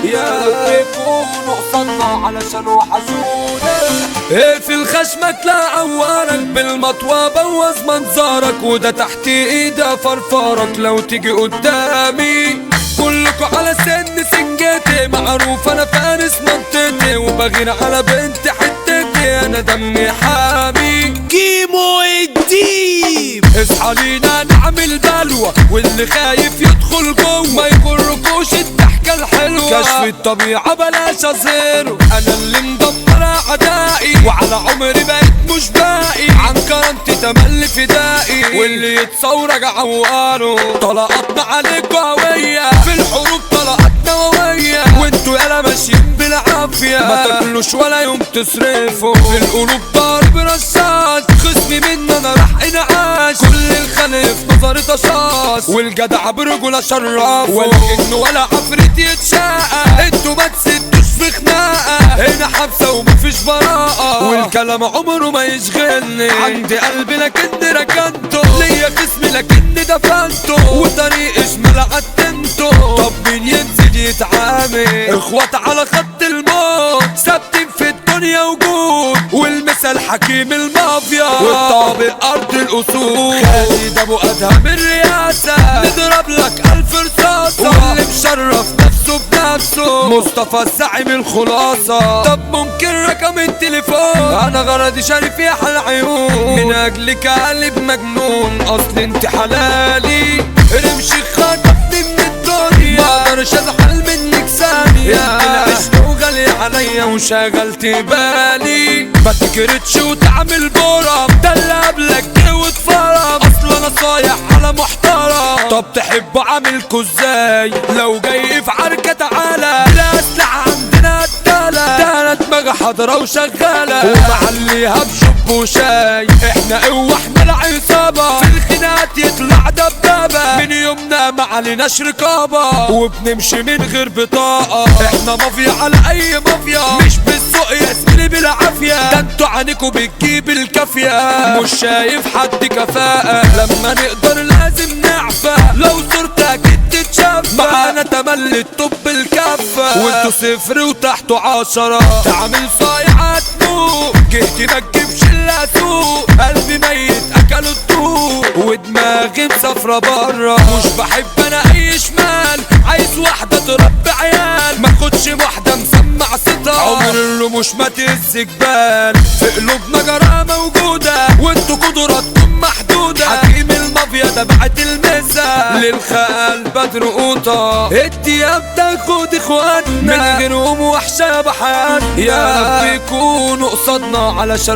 يا يكونوا قصدنا علشان وحشونا ايه في الخشمة تلاقي عوارك بالمطوى بوظ منظرك وده تحت ايده فرفارك لو تيجي قدامي كلكوا على سن سنجتي معروف انا فارس منطقتي وبغير على بنت حتتي انا دمي حامي كيمو الديب اصحى لينا نعمل بلوى واللي خايف يدخل جوه ما يغركوش الضحكة الحلوة كشف الطبيعة بلاش اظهره انا اللي مدمر اعدائي وعلى عمري بقيت مش باقي عن كرامتي تملي فدائي واللي يتصور عواره طلقاتنا عليك قوية في الحروب طلقات نووية وانتوا يالا ماشيين بالعافية ما تاكلوش ولا يوم تصرفوا في القلوب ضرب رشاش خصمي مني انا راح انعاش كل الخلف نظري طشاش والجدع برجولة شراف ولا جن ولا عفريت يتشاقى انتوا ما تسدوش في خناقة هنا حبسة ومفيش براءة والكلام عمره ما يشغلني عندي قلبي لكني ركنته ليا جسمي لكني دفنته وطريقي شمال عتمته طب مين ينزل يتعامل اخوات على خط الموت ثابتين في الدنيا وجود والمثل حكيم المافيا والطابق ارض الاصول خالد ابو ادهم الرئاسة نضرب لك الف رصاصة واللي مشرف نفسه بنفسه مصطفى الزعيم الخلاصة طب ممكن رقم التليفون انا غرضي شريف يا حل عيون من اجلك قلب مجنون اصل انت حلالي رمشي خطفني من الدنيا ما اقدرش ازعل منك ثانية يا العشق وغالي عليا وشغلت بالي ما تكرتش وتعمل برم ده اللي قبلك جه واتفرم اصل انا صايع على محترم طب تحبوا عاملكوا ازاي لو جاي في عركة تعالى الاسلحة عندنا قتالة ده انا دماغي حاضرة وشغالة ومعليها بشب وشاي احنا قوة احنا العصابة في الخناقات يطلع دبابة من يومنا ما عليناش رقابة وبنمشي من غير بطاقة احنا مافيا على اي مافيا مش بالسوق يا زميلي بالعافية ده انتوا عينيكوا بتجيب الكافية مش شايف حد كفاءة لما نقدر لازم نعفى لو صورتك تتشاف معانا تملي الطب الكفة وانتوا صفر وتحته عشرة تعمل صايعات موت جهتي ما تجيبش الا سوق قلبي ميت اكلوا الطوق ودماغي مسافرة برا مش بحب انا اي شمال عايز واحدة تربي عيال ما خدش واحدة مسمع صوتها عمر الرموش ما تسجبال في قلوبنا جرأة موجودة وانتوا قدراتكم محدودة حكيم المافيا ده بعت المسا للخال بدر قوطة الدياب تاخد اخواتنا من غيرهم وحشة بحياتنا يا بيكونوا قصادنا علشان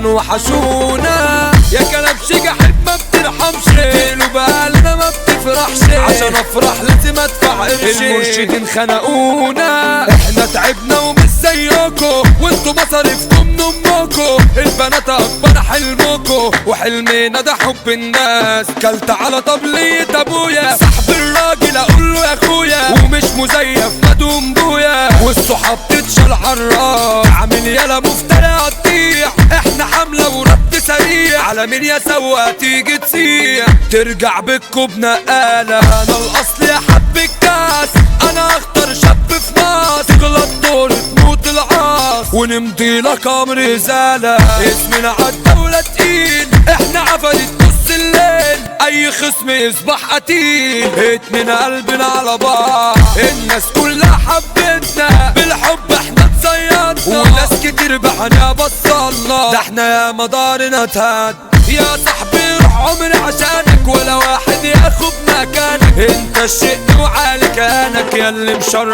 وحشونا يا كلام شجح ما بترحمش تقلوا بقالنا ما بتفرحش عشان افرح لازم ادفع قرش المرشدين خنقونا احنا تعبنا ومش زيكم وانتوا مصاريفكم من امكم البنات اكبر حلمكم وحلمنا ده حب الناس كلت على طبلية ابويا صاحب الراجل اقول له يا اخويا ومش مزيف مدوم بويا والصحاب تتشال عالراس عامل يالا مفتري هتطيع احنا حملة ورد سريع على مين يا سوا تيجي تسيع ترجع بكوا بنقالة انا الاصل يا حب الكاس انا اختار شاب في ناس تغلط دور تموت العاص ونمضي لك امر ازالة اسمنا عالدولة تقيل احنا عفريت نص الليل اي خصم يصبح قتيل اتنين قلبنا على بعض الناس كلها حبتنا بالحب احنا اتصيدنا وناس كتير بحنا بصلنا ده احنا يا مدارنا تهد يا صاحبي روح عمري عشانك ولا واحد ياخد مكانك انت الشيء وعالي كانك يا اللي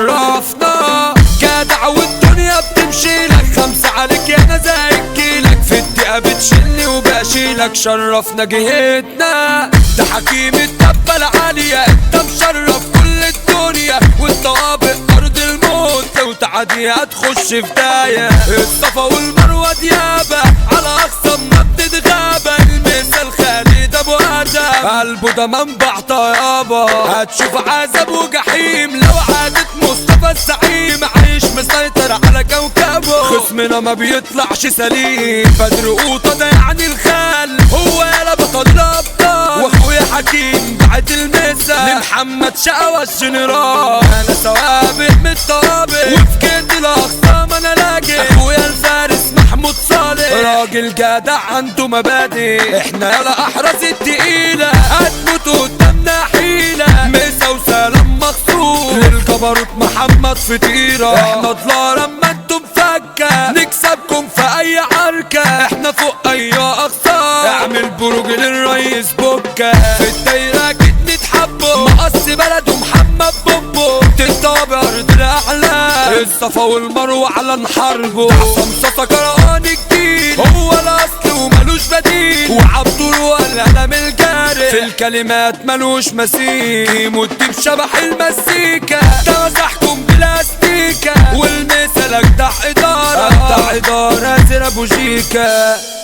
مشرفنا جدع والدنيا بتمشي لك خمسة عليك يا انا زي الكيلك في الدقيقة بتشيلني وبشيلك شرفنا جهتنا ده حكيم الدبة العالية انت مشرف كل الدنيا وانت وابق ارض الموت لو تعدي هتخش في داية الصفا والمروة ديابة على اقصى ما بتتغابى المثل خالد ابو ادم قلبه ده منبع طيابة هتشوف عذاب وجحيم لو عادت مصطفى الزعيم عايش مسيطر على كوكبه خصمنا ما بيطلعش سليم بدر قوطة ده يعني الخال هو يالا بطل الابطال واخويا حكيم بعت المثل الرئاسة لمحمد شقوى الجنرال انا سوابق من الطوابق وفي كيد الاقسام انا لاقي اخويا الفارس محمود صالح راجل جدع عنده مبادئ احنا يلا احرز التقيلة هتموت قدامنا حيلة مسا وسلام مخصوص للجبروت محمد فطيرة احنا طلع لما انتم فكة نكسبكم في اي عركة احنا فوق اي اقصى اعمل بروج للريس بكة في الدايرة جيت نتحبوا مقص بلد ومحمد بوبو تنطى ارض الاحلام الصفا والمروة على نحاربه عصام صاصا كرهان جديد هو الاصل وملوش بديل وعبدور والقلم الجاري في الكلمات ملوش مثيل يموت بشبح المزيكا ده مسحكم بلاستيكا والمثل اجدع ادارة اجدع ادارة زر ابو جيكا